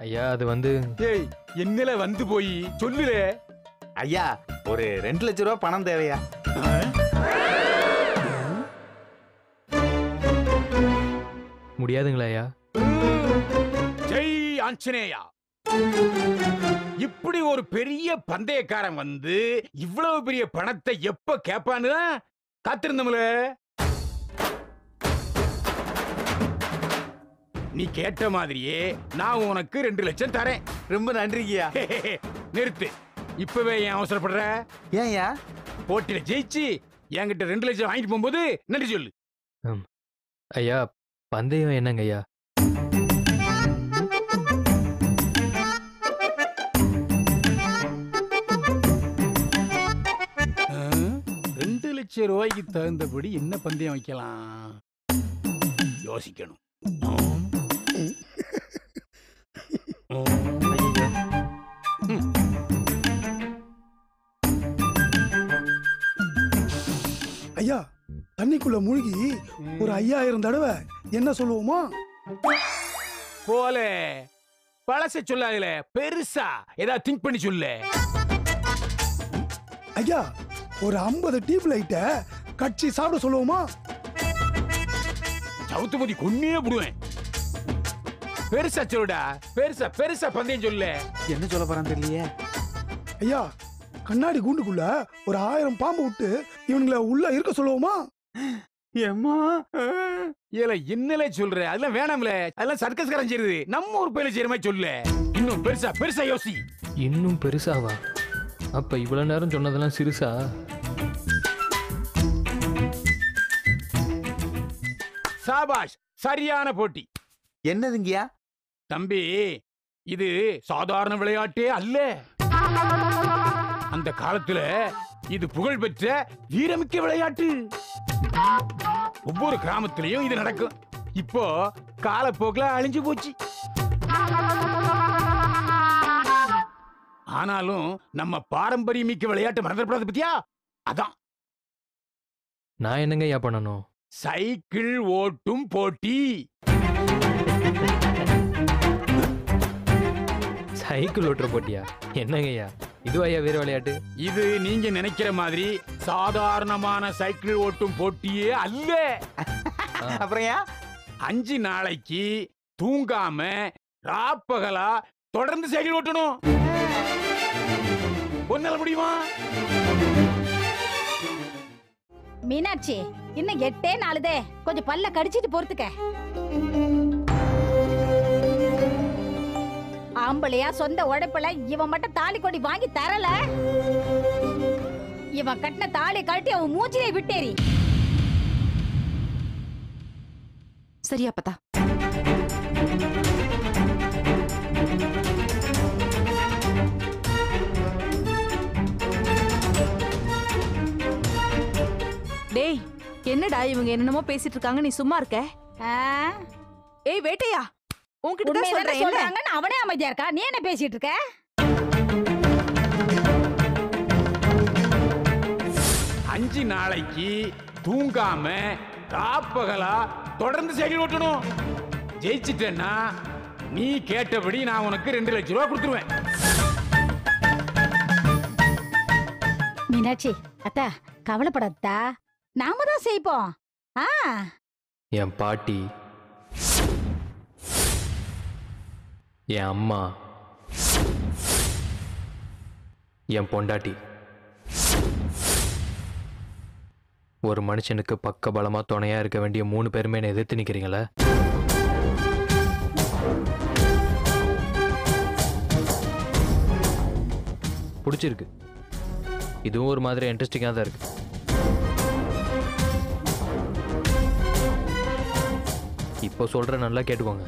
ஐயா அது வந்து ஏய் என்னல வந்து போய் சொல்லுல ஐயா ஒரு ரெண்டு லட்ச ரூபா பணம் தேவையா முடியாதுங்களா ஐயா ஜெய் ஆஞ்சநேயா இப்படி ஒரு பெரிய பந்தயக்காரன் வந்து இவ்வளவு பெரிய பணத்தை எப்ப கேட்பான்னு தான் காத்திருந்தோம்ல நீ கேட்ட மாதிரியே நான் உனக்கு ரெண்டு லட்சம் தரேன் ரொம்ப நன்றிங்கய்யா நிறுத்து இப்பவே ஏன் அவசரப்படுற ஏன்யா போட்டியில ஜெயிச்சு என்கிட்ட ரெண்டு லட்சம் வாங்கிட்டு போகும்போது நன்றி சொல்லு ஐயா பந்தயம் என்னங்க ஐயா ஆ? ரெண்டு லட்சம் ரூபாய்க்கு தகுந்தபடி என்ன பந்தயம் வைக்கலாம் யோசிக்கணும் ஆம். ஆம். ஐயா ஐயா தண்ணிக்குள்ள மூழ்கி ஒரு ஐயாயிரம் தடவை என்ன சொல்லுவோமா போலே பழச சொல்லாதுல பெருசா ஏதாவது திங்க் பண்ணி சொல்லு ஐயா ஒரு ஐம்பது டியூப் லைட்டை கட்சி சாப்பிட சொல்லுவோமா சவுத்துமதி கொன்னே விடுவேன் பெருசா சொல்லுடா பெருசா பெருசா பந்தயம் சொல்லு என்ன சொல்ல போறான்னு தெரியலையே ஐயா கண்ணாடி கூண்டுக்குள்ள ஒரு ஆயிரம் பாம்பு விட்டு இவனுங்கள உள்ள இருக்க சொல்லுவோமா ஏம்மா ஏல என்னல சொல்ற அதெல்லாம் வேணாம்ல அதெல்லாம் சர்க்கஸ்காரன் செய்யுது நம்ம ஒரு பயில செய்யற மாதிரி சொல்லு இன்னும் பெருசா பெருசா யோசி இன்னும் பெருசாவா அப்ப இவ்வளவு நேரம் சொன்னதெல்லாம் சிறுசா சாபாஷ் சரியான போட்டி என்னதுங்கய்யா தம்பி இது சாதாரண விளையாட்டே அல்ல அந்த காலத்துல இது புகழ்பெற்ற வீரமிக்க விளையாட்டு ஒவ்வொரு கிராமத்திலையும் இது நடக்கும் இப்போ காலப்போக்கில் அழிஞ்சு போச்சு ஆனாலும் நம்ம பாரம்பரியமிக்க விளையாட்டு மறந்துடக்கூடாது பத்தியா அதான் நான் என்னங்க ஐயா பண்ணணும் சைக்கிள் ஓட்டும் போட்டி சைக்கிள் ஓட்டுற போட்டியா என்னங்க ஐயா இதுவா ஐயா வீர விளையாட்டு இது நீங்க நினைக்கிற மாதிரி சாதாரணமான சைக்கிள் ஓட்டும் போட்டியே அல்ல அப்புறம் ஏன் அஞ்சு நாளைக்கு தூங்காம ராப்பகலா தொடர்ந்து சைக்கிள் ஓட்டணும் ஒன்னால முடியுமா மீனாட்சி இன்னும் எட்டே நாளுதே கொஞ்சம் பல்ல கடிச்சிட்டு பொறுத்துக்க ஆம்பளையா சொந்த உழைப்புல இவன் மட்டும் தாலி கொடி வாங்கி தரல இவன் கட்டின தாலி கழட்டி அவன் மூச்சிலே விட்டேரி சரியா பத்தா டேய் என்னடா இவங்க என்னென்னமோ பேசிட்டு இருக்காங்க நீ சும்மா இருக்க ஆ? ஏய் வேட்டையா உன்கிட்ட தான் உண்மையை தானே சொல்றேன் என்ன சொல்றாங்கன்னு அவனே அமைதியா இருக்கா நீ என்ன பேசிட்டு இருக்க அஞ்சு நாளைக்கு தூங்காம ராப்பகலா தொடர்ந்து சைக்கிள் ஓட்டணும் ஜெயிச்சிட்டேன்னா நீ கேட்டபடி நான் உனக்கு ரெண்டு லட்சம் ரூபா கொடுத்துருவேன் மீனாட்சி அத்தா கவலைப்படாதா நாம தான் செய்ப்போம் ஆ என் பாட்டி என் அம்மா என் பொண்டாட்டி ஒரு மனுஷனுக்கு பக்க பலமா துணையா இருக்க வேண்டிய மூணு பேருமே என்னை எதிர்த்து நிக்கிறீங்களே பிடிச்சிருக்கு இதுவும் ஒரு மாதிரி இன்ட்ரெஸ்டிங்காக தான் இருக்கு இப்போ சொல்ற நல்லா கேட்டுக்கோங்க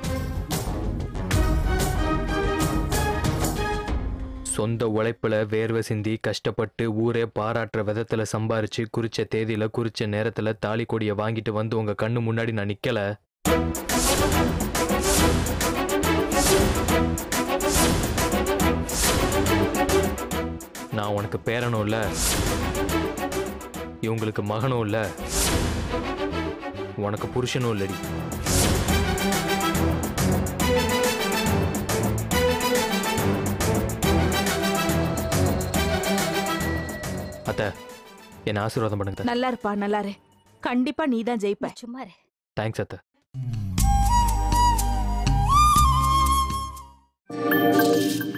சொந்த உழைப்புல வேர்வை சிந்தி கஷ்டப்பட்டு ஊரே பாராட்டுற விதத்துல சம்பாரிச்சு குறிச்ச தேதியில குறிச்ச நேரத்துல தாலி கொடியை வாங்கிட்டு வந்து உங்க கண்ணு முன்னாடி நான் நிக்கல நான் உனக்கு பேரனும் இல்ல இவங்களுக்கு மகனும் இல்ல உனக்கு புருஷனும் இல்லடி என்ன ஆசீர்வாதம் பண்ணுங்க அத்தை. நல்லா இருப்பா நல்லா இரு கண்டிப்பா நீ தான் ஜெயிப்ப சும்மா இரு. தேங்க்ஸ் அத்தை